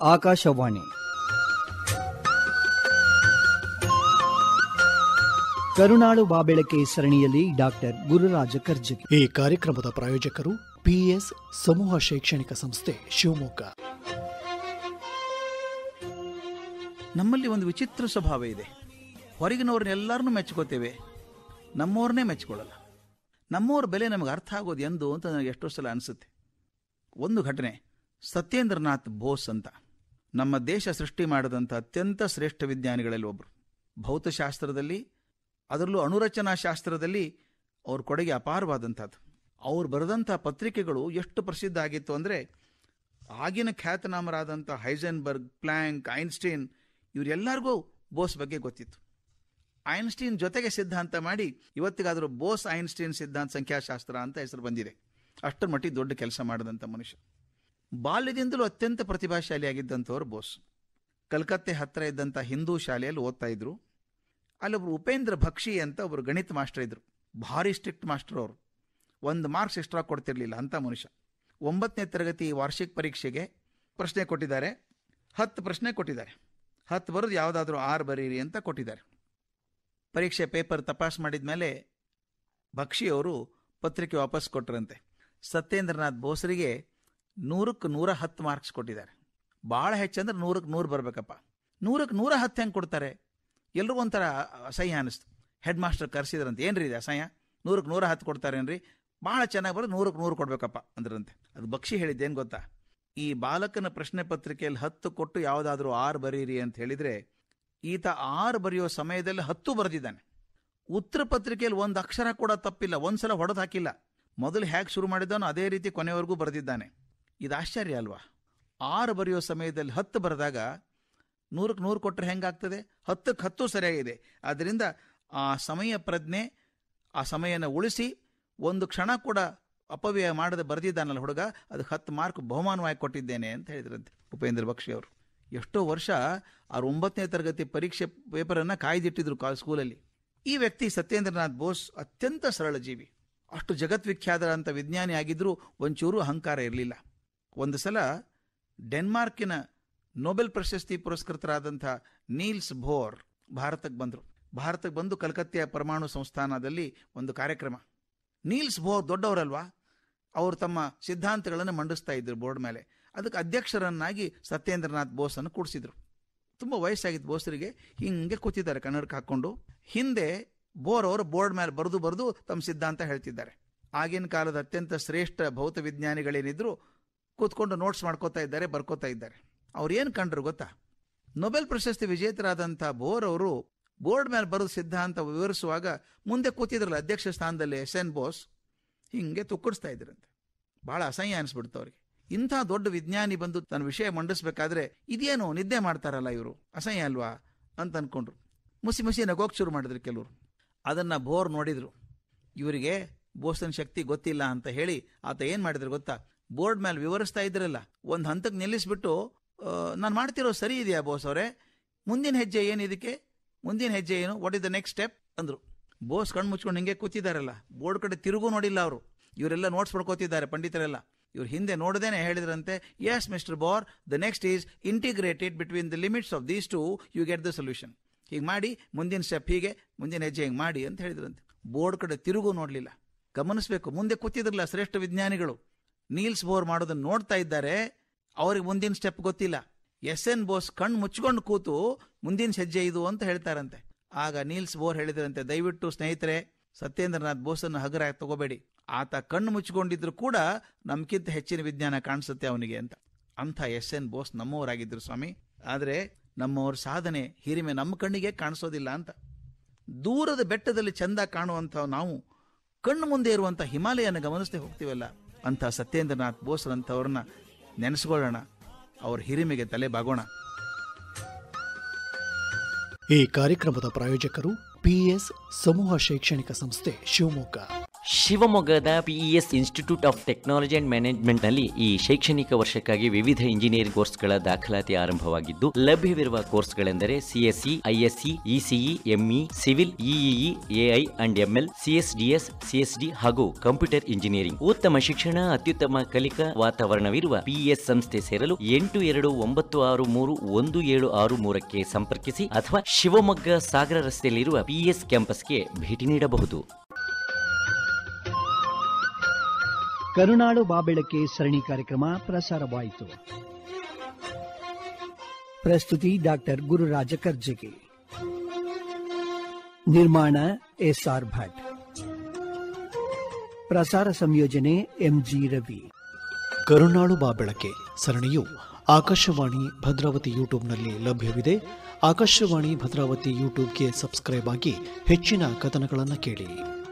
ಆಕಾಶವಾಣಿ ಕರುಣಾಳು ಬಾಬೆಳಕೆ ಸರಣಿಯಲ್ಲಿ ಡಾಕ್ಟರ್ ಗುರುರಾಜ ಕರ್ಜಗಿ ಈ ಕಾರ್ಯಕ್ರಮದ ಪ್ರಾಯೋಜಕರು ಪಿಎಸ್ ಸಮೂಹ ಶೈಕ್ಷಣಿಕ ಸಂಸ್ಥೆ ಶಿವಮೊಗ್ಗ ನಮ್ಮಲ್ಲಿ ಒಂದು ವಿಚಿತ್ರ ಸ್ವಭಾವ ಇದೆ ಹೊರಗಿನವ್ರನ್ನೆಲ್ಲರನ್ನೂ ಮೆಚ್ಕೋತೇವೆ ನಮ್ಮವ್ರನ್ನೇ ಮೆಚ್ಕೊಳ್ಳಲ್ಲ ನಮ್ಮವ್ರ ಬೆಲೆ ನಮಗೆ ಅರ್ಥ ಆಗೋದು ಎಂದು ಅಂತ ನನಗೆ ಎಷ್ಟೋ ಸಲ ಅನಿಸುತ್ತೆ ಒಂದು ಘಟನೆ ಸತ್ಯೇಂದ್ರನಾಥ್ ಬೋಸ್ ಅಂತ ನಮ್ಮ ದೇಶ ಸೃಷ್ಟಿ ಮಾಡಿದಂಥ ಅತ್ಯಂತ ಶ್ರೇಷ್ಠ ವಿಜ್ಞಾನಿಗಳಲ್ಲಿ ಒಬ್ಬರು ಭೌತಶಾಸ್ತ್ರದಲ್ಲಿ ಅದರಲ್ಲೂ ಅಣುರಚನಾ ಶಾಸ್ತ್ರದಲ್ಲಿ ಅವ್ರ ಕೊಡುಗೆ ಅಪಾರವಾದಂಥದ್ದು ಅವ್ರು ಬರೆದಂಥ ಪತ್ರಿಕೆಗಳು ಎಷ್ಟು ಪ್ರಸಿದ್ಧ ಆಗಿತ್ತು ಅಂದರೆ ಆಗಿನ ಖ್ಯಾತನಾಮರಾದಂಥ ಹೈಸೆನ್ಬರ್ಗ್ ಪ್ಲ್ಯಾಂಕ್ ಐನ್ಸ್ಟೀನ್ ಇವರೆಲ್ಲರಿಗೂ ಬೋಸ್ ಬಗ್ಗೆ ಗೊತ್ತಿತ್ತು ಐನ್ಸ್ಟೀನ್ ಜೊತೆಗೆ ಸಿದ್ಧಾಂತ ಮಾಡಿ ಇವತ್ತಿಗಾದರೂ ಬೋಸ್ ಐನ್ಸ್ಟೀನ್ ಸಿದ್ಧಾಂತ ಸಂಖ್ಯಾಶಾಸ್ತ್ರ ಅಂತ ಹೆಸರು ಬಂದಿದೆ ಅಷ್ಟರ ಮಟ್ಟಿಗೆ ದೊಡ್ಡ ಕೆಲಸ ಮಾಡಿದಂಥ ಮನುಷ್ಯ ಬಾಲ್ಯದಿಂದಲೂ ಅತ್ಯಂತ ಪ್ರತಿಭಾಶಾಲಿಯಾಗಿದ್ದಂಥವ್ರು ಬೋಸ್ ಕಲ್ಕತ್ತೆ ಹತ್ತಿರ ಇದ್ದಂಥ ಹಿಂದೂ ಶಾಲೆಯಲ್ಲಿ ಓದ್ತಾ ಇದ್ರು ಅಲ್ಲೊಬ್ರು ಉಪೇಂದ್ರ ಭಕ್ಷಿ ಅಂತ ಒಬ್ರು ಗಣಿತ ಮಾಸ್ಟರ್ ಇದ್ರು ಭಾರಿ ಸ್ಟ್ರಿಕ್ಟ್ ಮಾಸ್ಟರ್ ಅವರು ಒಂದು ಮಾರ್ಕ್ಸ್ ಎಕ್ಸ್ಟ್ರಾ ಕೊಡ್ತಿರ್ಲಿಲ್ಲ ಅಂಥ ಮನುಷ್ಯ ಒಂಬತ್ತನೇ ತರಗತಿ ವಾರ್ಷಿಕ ಪರೀಕ್ಷೆಗೆ ಪ್ರಶ್ನೆ ಕೊಟ್ಟಿದ್ದಾರೆ ಹತ್ತು ಪ್ರಶ್ನೆ ಕೊಟ್ಟಿದ್ದಾರೆ ಹತ್ತು ಬರೋದು ಯಾವುದಾದ್ರೂ ಆರು ಬರೀರಿ ಅಂತ ಕೊಟ್ಟಿದ್ದಾರೆ ಪರೀಕ್ಷೆ ಪೇಪರ್ ತಪಾಸ್ ಮಾಡಿದ ಮೇಲೆ ಭಕ್ಷಿಯವರು ಪತ್ರಿಕೆ ವಾಪಸ್ ಕೊಟ್ಟರಂತೆ ಸತ್ಯೇಂದ್ರನಾಥ್ ಬೋಸರಿಗೆ ನೂರಕ್ಕೆ ನೂರ ಹತ್ತು ಮಾರ್ಕ್ಸ್ ಕೊಟ್ಟಿದ್ದಾರೆ ಭಾಳ ಹೆಚ್ಚಂದ್ರೆ ನೂರಕ್ಕೆ ನೂರು ಬರಬೇಕಪ್ಪ ನೂರಕ್ಕೆ ನೂರ ಹತ್ತು ಹೆಂಗೆ ಕೊಡ್ತಾರೆ ಎಲ್ರಿಗೂ ಒಂಥರ ಅಸಹ್ಯ ಅನಿಸ್ತು ಹೆಡ್ ಮಾಸ್ಟರ್ ಕರೆಸಿದ್ರಂತೆ ಏನ್ರಿ ಇದು ಅಸಹ್ಯ ನೂರಕ್ಕೆ ನೂರ ಹತ್ತು ಕೊಡ್ತಾರೇನ್ರಿ ಭಾಳ ಚೆನ್ನಾಗಿ ಬರೋದು ನೂರಕ್ಕೆ ನೂರು ಕೊಡ್ಬೇಕಪ್ಪ ಅಂದ್ರಂತೆ ಅದು ಬಕ್ಷಿ ಹೇಳಿದ್ದೇನು ಗೊತ್ತಾ ಈ ಬಾಲಕನ ಪ್ರಶ್ನೆ ಪತ್ರಿಕೆಯಲ್ಲಿ ಹತ್ತು ಕೊಟ್ಟು ಯಾವುದಾದ್ರೂ ಆರು ಬರೀರಿ ಅಂತ ಹೇಳಿದರೆ ಈತ ಆರು ಬರೆಯೋ ಸಮಯದಲ್ಲಿ ಹತ್ತು ಬರೆದಿದ್ದಾನೆ ಉತ್ತರ ಪತ್ರಿಕೆಯಲ್ಲಿ ಒಂದು ಅಕ್ಷರ ಕೂಡ ತಪ್ಪಿಲ್ಲ ಒಂದ್ಸಲ ಹೊಡೆದು ಹಾಕಿಲ್ಲ ಮೊದಲು ಹೇಗೆ ಶುರು ಮಾಡಿದ್ದಾನೋ ಅದೇ ರೀತಿ ಕೊನೆವರೆಗೂ ಬರೆದಿದ್ದಾನೆ ಇದು ಆಶ್ಚರ್ಯ ಅಲ್ವಾ ಆರು ಬರೆಯೋ ಸಮಯದಲ್ಲಿ ಹತ್ತು ಬರೆದಾಗ ನೂರಕ್ಕೆ ನೂರು ಕೊಟ್ಟರೆ ಹೆಂಗಾಗ್ತದೆ ಹತ್ತಕ್ಕೆ ಹತ್ತು ಸರಿಯಾಗಿದೆ ಆದ್ದರಿಂದ ಆ ಸಮಯ ಪ್ರಜ್ಞೆ ಆ ಸಮಯನ ಉಳಿಸಿ ಒಂದು ಕ್ಷಣ ಕೂಡ ಅಪವ್ಯಯ ಮಾಡದೆ ಬರೆದಿದ್ದಾನಲ್ಲ ಹುಡುಗ ಅದಕ್ಕೆ ಹತ್ತು ಮಾರ್ಕ್ ಬಹುಮಾನವಾಗಿ ಕೊಟ್ಟಿದ್ದೇನೆ ಅಂತ ಹೇಳಿದ್ರಂತೆ ಉಪೇಂದ್ರ ಬಕ್ಷಿ ಅವರು ಎಷ್ಟೋ ವರ್ಷ ಅವ್ರ ಒಂಬತ್ತನೇ ತರಗತಿ ಪರೀಕ್ಷೆ ಪೇಪರನ್ನು ಕಾಯ್ದಿಟ್ಟಿದ್ರು ಕಾ ಸ್ಕೂಲಲ್ಲಿ ಈ ವ್ಯಕ್ತಿ ಸತ್ಯೇಂದ್ರನಾಥ್ ಬೋಸ್ ಅತ್ಯಂತ ಸರಳ ಜೀವಿ ಅಷ್ಟು ಜಗತ್ವಿಖ್ಯಾತರಂಥ ವಿಜ್ಞಾನಿ ಆಗಿದ್ದರೂ ಒಂಚೂರು ಅಹಂಕಾರ ಇರಲಿಲ್ಲ ಒಂದು ಸಲ ಡೆನ್ಮಾರ್ಕಿನ ನೊಬೆಲ್ ಪ್ರಶಸ್ತಿ ಪುರಸ್ಕೃತರಾದಂಥ ನೀಲ್ಸ್ ಭೋರ್ ಭಾರತಕ್ಕೆ ಬಂದರು ಭಾರತಕ್ಕೆ ಬಂದು ಕಲ್ಕತ್ತೆಯ ಪರಮಾಣು ಸಂಸ್ಥಾನದಲ್ಲಿ ಒಂದು ಕಾರ್ಯಕ್ರಮ ನೀಲ್ಸ್ ಭೋರ್ ದೊಡ್ಡವರಲ್ವಾ ಅವರು ತಮ್ಮ ಸಿದ್ಧಾಂತಗಳನ್ನು ಮಂಡಿಸ್ತಾ ಇದ್ರು ಬೋರ್ಡ್ ಮೇಲೆ ಅದಕ್ಕೆ ಅಧ್ಯಕ್ಷರನ್ನಾಗಿ ಸತ್ಯೇಂದ್ರನಾಥ್ ಬೋಸನ್ನು ಕೂಡಿಸಿದ್ರು ತುಂಬ ವಯಸ್ಸಾಗಿತ್ತು ಬೋಸರಿಗೆ ಹಿಂಗೆ ಕೂತಿದ್ದಾರೆ ಕನ್ನಡಕ್ಕೆ ಹಾಕ್ಕೊಂಡು ಹಿಂದೆ ಬೋರ್ ಅವರು ಬೋರ್ಡ್ ಮೇಲೆ ಬರೆದು ಬರೆದು ತಮ್ಮ ಸಿದ್ಧಾಂತ ಹೇಳ್ತಿದ್ದಾರೆ ಆಗಿನ ಕಾಲದ ಅತ್ಯಂತ ಶ್ರೇಷ್ಠ ಭೌತ ವಿಜ್ಞಾನಿಗಳೇನಿದ್ರು ಕೂತ್ಕೊಂಡು ನೋಟ್ಸ್ ಮಾಡ್ಕೋತಾ ಇದ್ದಾರೆ ಬರ್ಕೋತಾ ಇದ್ದಾರೆ ಅವ್ರು ಏನು ಕಂಡ್ರು ಗೊತ್ತಾ ನೊಬೆಲ್ ಪ್ರಶಸ್ತಿ ವಿಜೇತರಾದಂಥ ಬೋರ್ ಅವರು ಬೋರ್ಡ್ ಮೇಲೆ ಬರೆದ ಸಿದ್ಧಾಂತ ವಿವರಿಸುವಾಗ ಮುಂದೆ ಕೂತಿದ್ರಲ್ಲ ಅಧ್ಯಕ್ಷ ಸ್ಥಾನದಲ್ಲಿ ಎಸ್ ಎನ್ ಬೋಸ್ ಹಿಂಗೆ ತುಕ್ಕಡಿಸ್ತಾ ಇದ್ರಂತೆ ಭಾಳ ಅಸಹ್ಯ ಅನಿಸ್ಬಿಡ್ತು ಅವ್ರಿಗೆ ಇಂಥ ದೊಡ್ಡ ವಿಜ್ಞಾನಿ ಬಂದು ತನ್ನ ವಿಷಯ ಮಂಡಿಸ್ಬೇಕಾದ್ರೆ ಇದೇನು ನಿದ್ದೆ ಮಾಡ್ತಾರಲ್ಲ ಇವರು ಅಸಹ್ಯ ಅಲ್ವಾ ಅಂತ ಅನ್ಕೊಂಡ್ರು ಮುಸಿ ಮುಸಿ ನಗೋಕ್ ಶುರು ಮಾಡಿದ್ರು ಕೆಲವರು ಅದನ್ನು ಬೋರ್ ನೋಡಿದ್ರು ಇವರಿಗೆ ಬೋಸನ್ ಶಕ್ತಿ ಗೊತ್ತಿಲ್ಲ ಅಂತ ಹೇಳಿ ಆತ ಏನು ಮಾಡಿದ್ರು ಗೊತ್ತಾ ಬೋರ್ಡ್ ಮೇಲೆ ವಿವರಿಸ್ತಾ ಇದ್ರಲ್ಲ ಒಂದು ಹಂತಕ್ಕೆ ನಿಲ್ಲಿಸ್ಬಿಟ್ಟು ನಾನು ಮಾಡ್ತಿರೋ ಸರಿ ಇದೆಯಾ ಬೋಸ್ ಅವರೇ ಮುಂದಿನ ಹೆಜ್ಜೆ ಏನು ಇದಕ್ಕೆ ಮುಂದಿನ ಹೆಜ್ಜೆ ಏನು what is the next step ಅಂದರು ಬೋಸ್ ಕಣ್ಣು ಮುಚ್ಕೊಂಡು ಹಿಂಗೆ ಕೂತಿದ್ದಾರಲ್ಲ ಬೋರ್ಡ್ ಕಡೆ ತಿರುಗೂ ನೋಡಿಲ್ಲ ಅವರು ಇವರೆಲ್ಲ ನೋಟ್ಸ್ ಪಡ್ಕೋತಿದ್ದಾರೆ ಪಂಡಿತರೆಲ್ಲ ಇವ್ರು ಹಿಂದೆ ನೋಡದೇನೆ ಹೇಳಿದ್ರಂತೆ yes Mister Bose the next is integrated between the limits of these two you get the solution ಹೀಗೆ ಮಾಡಿ ಮುಂದಿನ ಸ್ಟೆಪ್ ಹೀಗೆ ಮುಂದಿನ ಹೆಜ್ಜೆ ಹಿಂಗೆ ಮಾಡಿ ಅಂತ ಹೇಳಿದ್ರಂತೆ ಬೋರ್ಡ್ ಕಡೆ ತಿರುಗೂ ನೋಡಲಿಲ್ಲ ಗಮನಿಸಬೇಕು ಮುಂದೆ ಕೂತಿದ್ರಲ್ಲ ಶ್ರೇಷ್ಠ ವಿಜ್ಞಾನಿಗಳು ನೀಲ್ಸ್ ಬೋರ್ ಮಾಡೋದನ್ನು ನೋಡ್ತಾ ಇದ್ದಾರೆ ಅವ್ರಿಗೆ ಮುಂದಿನ ಸ್ಟೆಪ್ ಗೊತ್ತಿಲ್ಲ ಎಸ್ ಎನ್ ಬೋಸ್ ಕಣ್ಣು ಮುಚ್ಕೊಂಡು ಕೂತು ಮುಂದಿನ ಹೆಜ್ಜೆ ಇದು ಅಂತ ಹೇಳ್ತಾರಂತೆ ಆಗ ನೀಲ್ಸ್ ಬೋರ್ ಹೇಳಿದ್ರಂತೆ ದಯವಿಟ್ಟು ಸ್ನೇಹಿತರೆ ಸತ್ಯೇಂದ್ರನಾಥ್ ಬೋಸನ್ನು ಹಗರಾಗಿ ತಗೋಬೇಡಿ ಆತ ಕಣ್ಣು ಮುಚ್ಕೊಂಡಿದ್ರು ಕೂಡ ನಮ್ಗಿಂತ ಹೆಚ್ಚಿನ ವಿಜ್ಞಾನ ಕಾಣಿಸುತ್ತೆ ಅವನಿಗೆ ಅಂತ ಅಂಥ ಎಸ್ ಎನ್ ಬೋಸ್ ನಮ್ಮವರಾಗಿದ್ದರು ಸ್ವಾಮಿ ಆದರೆ ನಮ್ಮವ್ರ ಸಾಧನೆ ಹಿರಿಮೆ ನಮ್ಮ ಕಣ್ಣಿಗೆ ಕಾಣಿಸೋದಿಲ್ಲ ಅಂತ ದೂರದ ಬೆಟ್ಟದಲ್ಲಿ ಚಂದ ಕಾಣುವಂಥ ನಾವು ಕಣ್ಣು ಮುಂದೆ ಇರುವಂಥ ಹಿಮಾಲಯನ ಗಮನಿಸದೆ ಹೋಗ್ತೀವಲ್ಲ ಅಂಥ ಸತ್ಯೇಂದ್ರನಾಥ್ ಬೋಸ್ರಂಥವ್ರನ್ನ ನೆನೆಸ್ಕೊಳ್ಳೋಣ ಅವ್ರ ಹಿರಿಮೆಗೆ ತಲೆ ಬಾಗೋಣ ಈ ಕಾರ್ಯಕ್ರಮದ ಪ್ರಾಯೋಜಕರು ಪಿಎಸ್ ಸಮೂಹ ಶೈಕ್ಷಣಿಕ ಸಂಸ್ಥೆ ಶಿವಮೊಗ್ಗ ಶಿವಮೊಗ್ಗದ PES Institute of Technology and Management ನಲ್ಲಿ ಈ ಶೈಕ್ಷಣಿಕ ವರ್ಷಕ್ಕಾಗಿ ವಿವಿಧ ಇಂಜಿನಿಯರಿಂಗ್ ಕೋರ್ಸ್ಗಳ ದಾಖಲಾತಿ ಆರಂಭವಾಗಿದ್ದು ಲಭ್ಯವಿರುವ ಕೋರ್ಸ್ಗಳೆಂದರೆ CSC ISC ECE ME civil EEE AI and ML CSDS CSD ಹಾಗೂ ಕಂಪ್ಯೂಟರ್ ಇಂಜಿನಿಯರಿಂಗ್ ಉತ್ತಮ ಶಿಕ್ಷಣ ಅತ್ಯುತ್ತಮ ಕಲಿಕಾ ವಾತಾವರಣವಿರುವ ಪಿಇಎಸ್ ಸಂಸ್ಥೆ ಸೇರಲು ಎಂಟು ಎರಡು ಒಂಬತ್ತು ಆರು ಮೂರು ಒಂದು ಏಳು ಆರು ಮೂರಕ್ಕೆ ಸಂಪರ್ಕಿಸಿ ಅಥವಾ ಶಿವಮೊಗ್ಗ ಸಾಗರ ರಸ್ತೆಯಲ್ಲಿರುವ ಪಿಇಎಸ್ ಕ್ಯಾಂಪಸ್ಗೆ ಭೇಟಿ ನೀಡಬಹುದು ಕರುನಾಡು ಬಾಬೆಳಕೆ ಸರಣಿ ಕಾರ್ಯಕ್ರಮ ಪ್ರಸಾರವಾಯಿತು ಪ್ರಸ್ತುತಿ ಡಾಕ್ಟರ್ ಗುರುರಾಜ ಕರ್ಜಗಿ ನಿರ್ಮಾಣ ಎಸ್ಆರ್ ಭಟ್ ಪ್ರಸಾರ ಸಂಯೋಜನೆ ಎಂಜಿ ರವಿ ಕರುನಾಳು ಬಾಬೆಳಕೆ ಸರಣಿಯು ಆಕಾಶವಾಣಿ ಭದ್ರಾವತಿ ಯೂಟ್ಯೂಬ್ನಲ್ಲಿ ಲಭ್ಯವಿದೆ ಆಕಾಶವಾಣಿ ಭದ್ರಾವತಿ ಯೂಟ್ಯೂಬ್ಗೆ ಸಬ್ಸ್ಕ್ರೈಬ್ ಆಗಿ ಹೆಚ್ಚಿನ ಕಥನಗಳನ್ನು ಕೇಳಿ